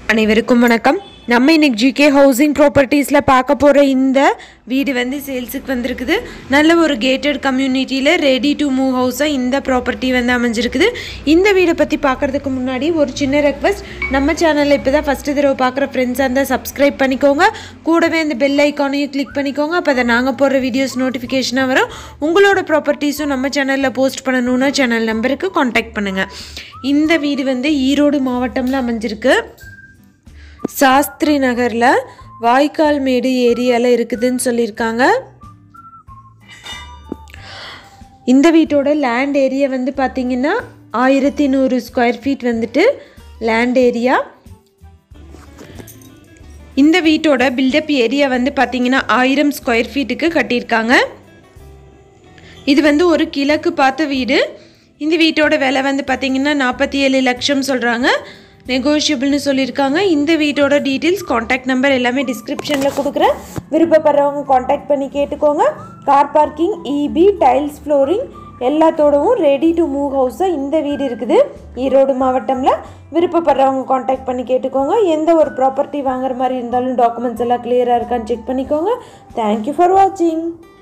அனைவருக்கும் வணக்கம் நம்ம இன்னைக்கு ஜிகே ஹவுசிங் ப்ராப்பர்ட்டிஸில் பார்க்க போகிற இந்த வீடு வந்து சேல்ஸுக்கு வந்திருக்குது நல்ல ஒரு கேட்டட் கம்யூனிட்டியில் ரெடி டு மூவ் ஹவுஸாக இந்த ப்ராப்பர்ட்டி வந்து அமைஞ்சிருக்குது இந்த வீடை பற்றி பார்க்குறதுக்கு முன்னாடி ஒரு சின்ன ரெக்வஸ்ட் நம்ம சேனலில் இப்போ தான் ஃபஸ்ட்டு தடவை பார்க்குற ஃப்ரெண்ட்ஸாக இருந்தால் சப்ஸ்கிரைப் பண்ணிக்கோங்க கூடவே இந்த பெல் ஐக்கானையும் கிளிக் பண்ணிக்கோங்க அப்போ அதை நாங்கள் போடுற வீடியோஸ் நோட்டிஃபிகேஷனாக வரும் உங்களோட ப்ராப்பர்ட்டிஸும் நம்ம சேனலில் போஸ்ட் பண்ணணுன்னா சேனல் நம்பருக்கு காண்டாக்ட் பண்ணுங்கள் இந்த வீடு வந்து ஈரோடு மாவட்டம்ல அமைஞ்சிருக்கு சாஸ்திரி நகரில் வாய்க்கால் மேடு ஏரியாவில் இருக்குதுன்னு சொல்லியிருக்காங்க இந்த வீட்டோட லேண்ட் ஏரியா வந்து பார்த்திங்கன்னா ஆயிரத்தி நூறு ஸ்கொயர் ஃபீட் வந்துட்டு லேண்ட் ஏரியா இந்த வீட்டோட பில்டப் ஏரியா வந்து பார்த்திங்கன்னா ஆயிரம் ஸ்கொயர் ஃபீட்டுக்கு கட்டியிருக்காங்க இது வந்து ஒரு கிழக்கு பார்த்த வீடு இந்த வீட்டோட விலை வந்து பார்த்திங்கன்னா நாற்பத்தி ஏழு லட்சம் சொல்கிறாங்க நெகோஷியபிள்னு சொல்லியிருக்காங்க இந்த வீட்டோட டீட்டெயில்ஸ் காண்டாக்ட் நம்பர் எல்லாமே டிஸ்கிரிப்ஷனில் கொடுக்குறேன் விருப்பப்படுறவங்க காண்டாக்ட் பண்ணி கேட்டுக்கோங்க car parking EB tiles flooring எல்லாத்தோடவும் ரெடி டு மூவ் ஹவுஸாக இந்த வீடு இருக்குது ஈரோடு மாவட்டமில் விருப்பப்படுறவங்க காண்டாக்ட் பண்ணி கேட்டுக்கோங்க எந்த ஒரு ப்ராப்பர்ட்டி வாங்குற மாதிரி இருந்தாலும் டாக்குமெண்ட்ஸ் எல்லாம் கிளியராக இருக்கான்னு செக் பண்ணிக்கோங்க தேங்க்யூ ஃபார் வாட்சிங்